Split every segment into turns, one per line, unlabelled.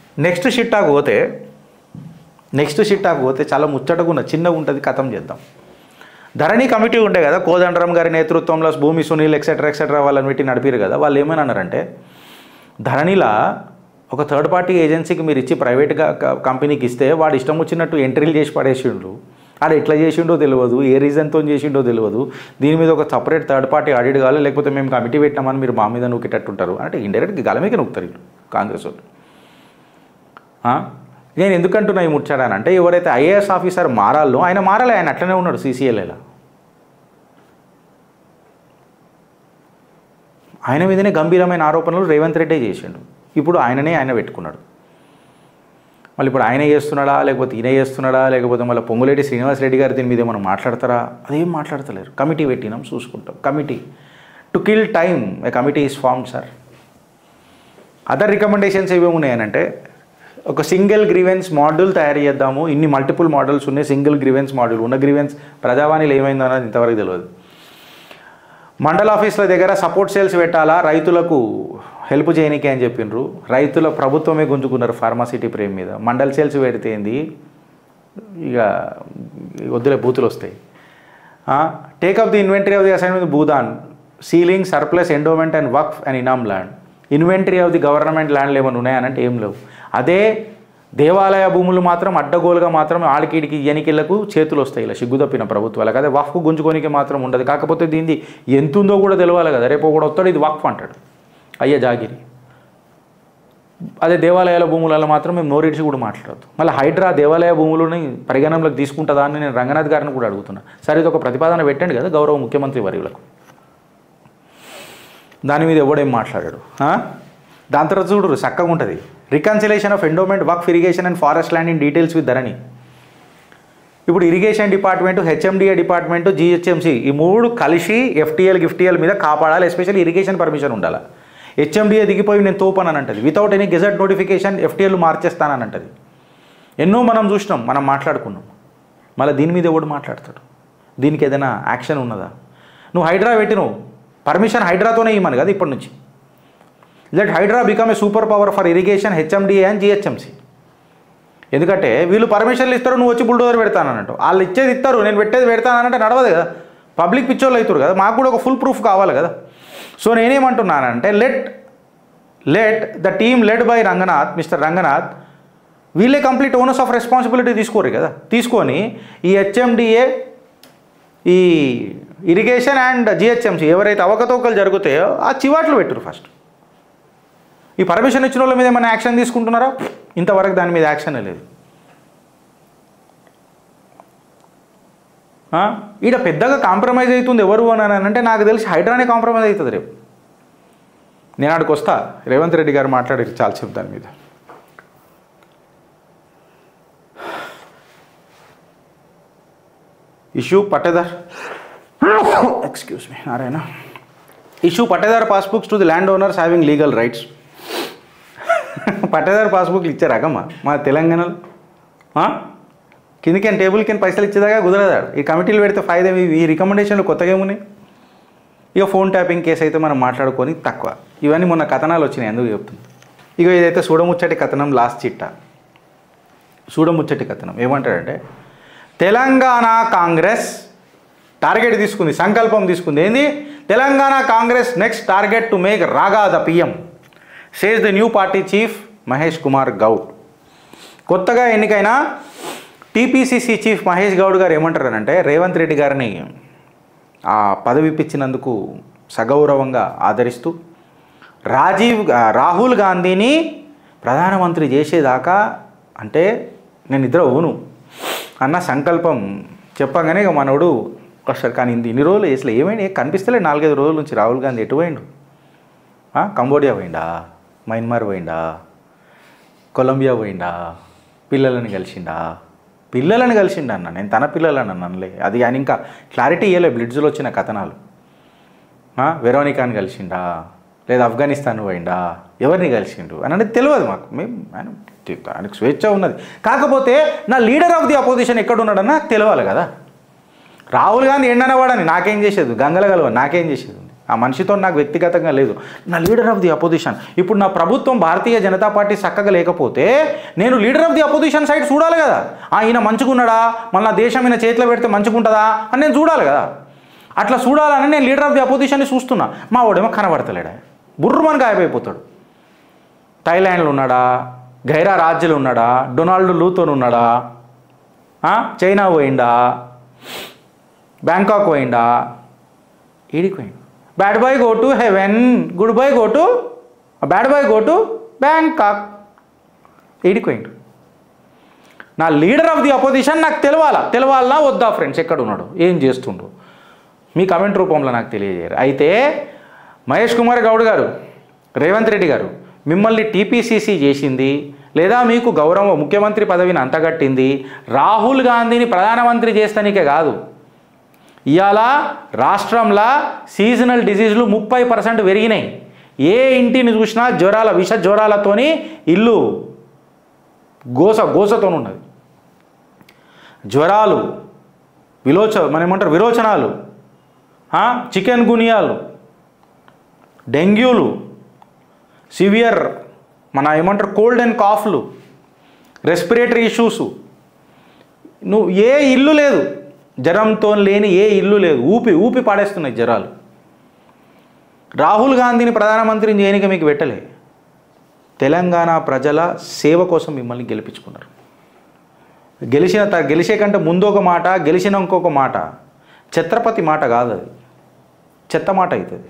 Next షిట్టాకు పోతే next షిట్టాకు పోతే చాలా ముచ్చటగా ఉన్న చిన్నగా ఉంటుంది కథం చేద్దాం ధరణి కమిటీ ఉండే కదా కోదండరామ్ గారి నేతృత్వంలో భూమి సునీల్ ఎక్సెట్రా ఎక్సెట్రా వాళ్ళని పెట్టి నడిపారు కదా వాళ్ళు ఏమని అన్నారంటే ధరణిలా ఒక థర్డ్ పార్టీ ఏజెన్సీకి మీరు ఇచ్చి ప్రైవేట్గా క- కంపెనీకి ఇస్తే వాడు ఇష్టం వచ్చినట్టు ఎంట్రీలు చేసి పడేసిండు ఆడు ఎట్లా చేసిండో తెలియదు ఏ రీజన్తో చేసిండో తెలియదు దీని మీద ఒక సపరేట్ థర్డ్ పార్టీ ఆడిట్ కావాలి లేకపోతే మేము కమిటీ పెట్టామని మీరు మా మీద నూకేటట్టుంటారు అంటే ఇండైరెక్ట్గా గలమేకి నొక్కుతారు వీళ్ళు కాంగ్రెస్ వాళ్ళు ఆ? నేను ఎందుకంటున్నా ఈ ముచ్చాడానంటే ఎవరైతే ఐఏఎస్ ఆఫీసర్ మారాలో ఆయన మారాలి ఆయన అట్లనే ఉన్నాడు సీసీఎల్ఏలా ఆయన మీదనే గంభీరమైన ఆరోపణలు రేవంత్ రెడ్డే చేసిండు ఇప్పుడు ఆయననే ఆయన పెట్టుకున్నాడు మళ్ళీ ఇప్పుడు ఆయన చేస్తున్నాడా లేకపోతే ఈయన చేస్తున్నాడా లేకపోతే మళ్ళీ పొంగులేటి శ్రీనివాస్ రెడ్డి గారు దీని మీద ఏమైనా మాట్లాడతారా అదేం మాట్లాడతలేరు కమిటీ పెట్టినాం చూసుకుంటాం committee to kill time a committee is form sir other recommendations ఏమేమి ఉన్నాయనంటే ఒక సింగిల్ గ్రీవెన్స్ మాడ్యూల్ తయారు చేద్దాము ఇన్ని మల్టిపుల్ మోడల్స్ ఉన్నాయి సింగిల్ గ్రీవెన్స్ మాడ్యూల్ ఉన్న గ్రీవెన్స్ ప్రజావాణిలో ఏమైందో అన్నది ఇంతవరకు తెలియదు మండల ఆఫీసుల దగ్గర సపోర్ట్ సేల్స్ పెట్టాలా రైతులకు హెల్ప్ చేయనీకి అని చెప్పిండ్రు రైతుల ప్రభుత్వమే గుంజుకున్నారు ఫార్మాసిటీ ప్రేమ్ మీద మండల్ సేల్స్ పెడితే ఏంది ఇక వద్దులే బూతులు వస్తాయి take up the inventory of the assignment Bhoodan ceiling surplus endowment and Waqf and inam land inventory of the government ల్యాండ్లు ఏమైనా ఉన్నాయనంటే ఏం లేవు అదే దేవాలయ భూములు మాత్రం అడ్డగోలుగా మాత్రం ఆడికిడికి ఎనికిళ్లకు చేతులు వస్తాయి ఇలా సిగ్గుదప్పిన ప్రభుత్వాలకు అదే వక్ఫ్ గుంజుకోనికి మాత్రం ఉండదు కాకపోతే దీనిది ఎంత ఉందో కూడా తెలియాలి కదా రేపు కూడా వస్తాడు ఇది వక్ఫ్ అంటాడు అయ్యా జాగిరి అదే దేవాలయాల భూములలో మాత్రం మేము నోరిడిచి కూడా మాట్లాడద్దు మళ్ళీ హైడ్రా దేవాలయ భూములని పరిగణనలోకి తీసుకుంటుందా అని నేను రంగనాథ్ గారిని కూడా అడుగుతున్నా సరే ఇది ఒక ప్రతిపాదన పెట్టండి కదా గౌరవ ముఖ్యమంత్రి వర్యులకు దాని మీద ఎవడేం మాట్లాడాడు ఆ? దాని తర్వాత చూడరు చక్కగా ఉంటుంది reconciliation of endowment work irrigation and forest land in details with Dharani ఇప్పుడు irrigation department HMDA department GHMC ఈ మూడు కలిసి ఎఫ్టీఎల్ గిఫ్టీఎల్ మీద కాపాడాలి ఎస్పెషల్లీ ఇరిగేషన్ పర్మిషన్ ఉండాలి హెచ్ఎండిఏ దిగిపోయి నేను తోపనని అంటది without any gazette notification FTL మార్చేస్తానని అంటది ఎన్నో మనం చూసినాం మనం మాట్లాడుకున్నాం మళ్ళీ దీని మీద ఎవడు మాట్లాడతాడు దీనికి ఏదైనా యాక్షన్ ఉన్నదా నువ్వు హైడ్రా పెట్టినవు పర్మిషన్ హైడ్రాతోనే ఇవ్వమని కదా ఇప్పటి నుంచి let Hydra become a super power for irrigation HMDA and GHMC ఎందుకంటే వీళ్ళు పర్మిషన్లు ఇస్తారు నువ్వు వచ్చి బుల్డోజర్ పెడతానంట వాళ్ళు ఇచ్చేది ఇస్తారు నేను పెట్టేది పెడతానంటే నడవదు కదా పబ్లిక్ పిచ్చోళ్ళు అవుతారు కదా మాకు కూడా ఒక ఫుల్ ప్రూఫ్ కావాలి కదా సో నేనేమంటున్నానంటే let let the team led by Ranganath mister Ranganath వీళ్ళే కంప్లీట్ ఓనర్స్ ఆఫ్ రెస్పాన్సిబిలిటీ తీసుకోరు కదా తీసుకొని ఈ హెచ్ఎండిఏ ఈ ఇరిగేషన్ అండ్ జిహెచ్ఎంసి ఎవరైతే అవకతవకలు జరుగుతాయో ఆ చివాట్లు పెట్టరు ఫస్ట్ ఈ పర్మిషన్ ఇచ్చిన వాళ్ళ మీద ఏమైనా యాక్షన్ తీసుకుంటున్నారా ఇంతవరకు దాని మీద యాక్షన్ లేదు ఆ? ఈడ పెద్దగా కాంప్రమైజ్ అవుతుంది ఎవరు అని అంటే నాకు తెలిసి హైడ్రానే కాంప్రమైజ్ అవుతుంది రేపు నేను ఆడికి వస్తా రేవంత్ రెడ్డి గారు మాట్లాడారు చాలా సేపు దాని మీద issue pattedar excuse me Narayana issue pattedar passbooks to the land owners having legal rights pattedar పాస్బుక్లు ఇచ్చారు అగమ్మ మా తెలంగాణలో ఆ? కిందికి టేబుల్ కింద పైసలు ఇచ్చేదాకా కుదరదాడు ఈ కమిటీలు పెడితే ఫైదా ఇవి- ఈ రికమెండేషన్లు కొత్తగా ఏమున్నాయి ఇక ఫోన్ ట్యాపింగ్ కేసు అయితే మనం మాట్లాడుకొని తక్కువ ఇవన్నీ మొన్న కథనాలు వచ్చినాయి ఎందుకు చెప్తుంది ఇక ఇదైతే చూడముచ్చటి కథనం లాస్ట్ చిట్ట చూడముచ్చటి కథనం ఏమంటాడంటే తెలంగాణ కాంగ్రెస్ టార్గెట్ తీసుకుంది సంకల్పం తీసుకుంది ఏంది Telangana Congress next target to make Raga the PM says the new party chief Mahesh Kumar Goud కొత్తగా ఎన్నికైన టీపీసీసీ చీఫ్ మహేష్ గౌడ్ గారు ఏమంటారనంటే రేవంత్ రెడ్డి గారిని ఆ పదవి ఇప్పించినందుకు సగౌరవంగా ఆదరిస్తూ రాజీవ్ గా- రాహుల్ గాంధీని ప్రధానమంత్రి చేసేదాకా అంటే నేను నిద్ర ఊను అన్న సంకల్పం చెప్పగానే ఇక మనోడు వస్తాడు కానీ ఇది ఇన్ని రోజులు అసలు ఏమైంది కనిపిస్తలే నాలుగైదు రోజుల నుంచి రాహుల్ గాంధీ ఎటు పోయిండు ఆ, కంబోడియా పోయిండా మయన్మార్ పోయిండా కొలంబియా పోయిండా పిల్లలని కలిసిండా పిల్లలని కలిసిండా అన్న నేను తన పిల్లలని అనలే అది ఆయన ఇంకా క్లారిటీ ఇవ్వలే బ్లిడ్జ్లో వచ్చిన కథనాలు ఆ, వెరోనికాని కలిసిండా లేదా ఆఫ్ఘనిస్తాన్ పోయిండా ఎవరిని కలిసిండు అని అనేది తెలియదు మాకు మేము ఆయన ఆయనకు స్వేచ్ఛ ఉన్నది కాకపోతే నా లీడర్ ఆఫ్ ది అపోజిషన్ ఎక్కడ ఉన్నాడని నాకు తెలియాలి కదా రాహుల్ గాంధీ ఎండనవాడని నాకేం చేసేది గంగల గలవ నాకేం చేసేది ఉంది ఆ మనిషితో నాకు వ్యక్తిగతంగా లేదు నా లీడర్ ఆఫ్ ది అపోజిషన్ ఇప్పుడు నా ప్రభుత్వం భారతీయ జనతా పార్టీ చక్కగా లేకపోతే నేను leader of the opposition side చూడాలి కదా ఆ ఈయన మంచుకున్నాడా మళ్ళీ నా దేశం ఈయన చేతిలో పెడితే మంచుకుంటుందా అని నేను చూడాలి కదా అట్లా చూడాలని నేను లీడర్ ఆఫ్ ది అపోజిషన్ని చూస్తున్నా మా వాడేమో కనబడతలేడా బుర్రమని గాయమైపోతాడు థాయిలాండ్లో ఉన్నాడా గైరా రాజ్యలో ఉన్నాడా డొనాల్డ్ లూతో ఉన్నాడా ఆ? చైనా పోయిండా బ్యాంకాక్ పోయిండా ఏడికి పోయిండు bad boy go to heaven good boy go to bad boy go to Bangkok ఏడికి పోయిండు నా లీడర్ ఆఫ్ ది అపోజిషన్ నాకు తెలవాలా తెలవాలనా వద్దా ఫ్రెండ్స్ ఎక్కడ ఉన్నాడు ఏం చేస్తుండు మీ కమెంట్ రూపంలో నాకు తెలియజేయరు అయితే మహేష్ కుమార్ గౌడ్ గారు రేవంత్ రెడ్డి గారు మిమ్మల్ని టీపీసీసీ చేసింది లేదా మీకు గౌరవ ముఖ్యమంత్రి పదవిని అంతగట్టింది రాహుల్ గాంధీని ప్రధానమంత్రి చేస్తానికే కాదు ఇవాళ రాష్ట్రంలో సీజనల్ డిసీజులు ముప్పై పర్సెంట్ పెరిగినాయి ఏ ఇంటిని చూసినా జ్వరాల విష జ్వరాలతోని ఇల్లు గోస గోసతో ఉన్నది జ్వరాలు విలోచ మన ఏమంటారు విరోచనాలు ఆ, చికెన్ గునియాలు డెంగ్యూలు సివియర్ మన ఏమంటారు కోల్డ్ అండ్ కాఫ్లు రెస్పిరేటరీ ఇష్యూస్ నువ్వు ఏ ఇల్లు లేదు జ్వరంతో లేని ఏ ఇల్లు లేదు ఊపి ఊపి పాడేస్తున్నాయి జ్వరాలు రాహుల్ గాంధీని ప్రధానమంత్రిని చేయనిక మీకు పెట్టలే తెలంగాణ ప్రజల సేవ కోసం మిమ్మల్ని గెలిపించుకున్నారు గెలిచిన త గెలిచే కంటే ముందు ఒక మాట గెలిచిన ఇంకొక మాట ఛత్రపతి మాట కాదు అది చెత్త మాట అవుతుంది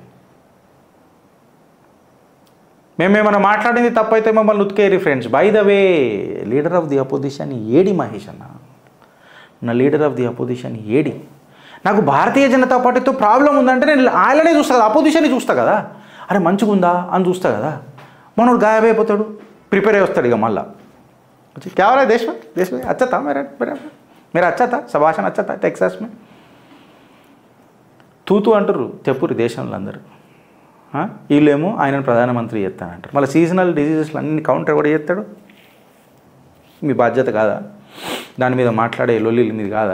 మేమేమైనా మాట్లాడింది తప్పైతే మమ్మల్ని ఉతికేరి friends by the way leader of the opposition ఏడి మహేష్ అన్న నా లీడర్ ఆఫ్ ది అపోజిషన్ ఏడి నాకు భారతీయ జనతా పార్టీతో ప్రాబ్లం ఉందంటే నేను ఆయననే చూస్తా కదా అపోజిషన్ని చూస్తా కదా అరే మంచిగా ఉందా అని చూస్తా కదా మనోడు గాయమైపోతాడు ప్రిపేర్ అయ్యి వస్తాడు ఇక మళ్ళా వచ్చి కేవలం దేశ దేశ అచ్చతా మేరా మేరా మీరు అచ్చతా సభాషణ అచ్చతా టెక్సాస్ మే తూతూ అంటారు చెప్పురు దేశంలో అందరూ ఆ? వీళ్ళేమో ఆయనను ప్రధానమంత్రి చేస్తానంటారు మళ్ళీ సీజనల్ డిసీజెస్లు అన్ని కౌంటర్ కూడా చేస్తాడు మీ బాధ్యత కాదా దాని మీద మాట్లాడే లొల్లిలు మీది కాదా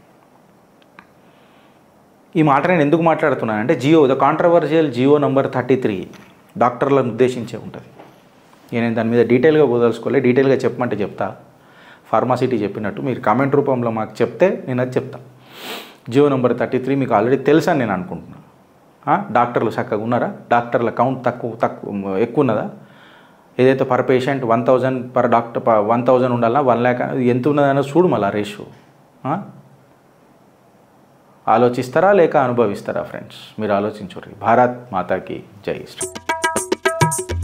ఈ మాట నేను ఎందుకు మాట్లాడుతున్నానంటే GO the controversial GO number thirty three డాక్టర్లను ఉద్దేశించే ఉంటుంది నేను దాని మీద డీటెయిల్గా పోదలుచుకోలే డీటెయిల్గా చెప్పమంటే చెప్తా ఫార్మాసిటీ చెప్పినట్టు మీరు కామెంట్ రూపంలో మాకు చెప్తే నేను అది చెప్తా జియో నెంబర్ థర్టీ త్రీ మీకు ఆల్రెడీ తెలుసు అని నేను అనుకుంటున్నాను ఆ? డాక్టర్లు చక్కగా ఉన్నారా డాక్టర్ల కౌంట్ తక్కువ తక్కువ ఎక్కువ ఉన్నదా ఏదైతే per patient one thousand per doctor one thousand ఉండాలన్నా వన్ ల్యాక్ ఎంత ఉన్నదన్న చూడు మళ్ళీ రేషియో ఆలోచిస్తారా లేక అనుభవిస్తారా ఫ్రెండ్స్ మీరు ఆలోచించరు భారత్ మాతాకి జై శ్రీ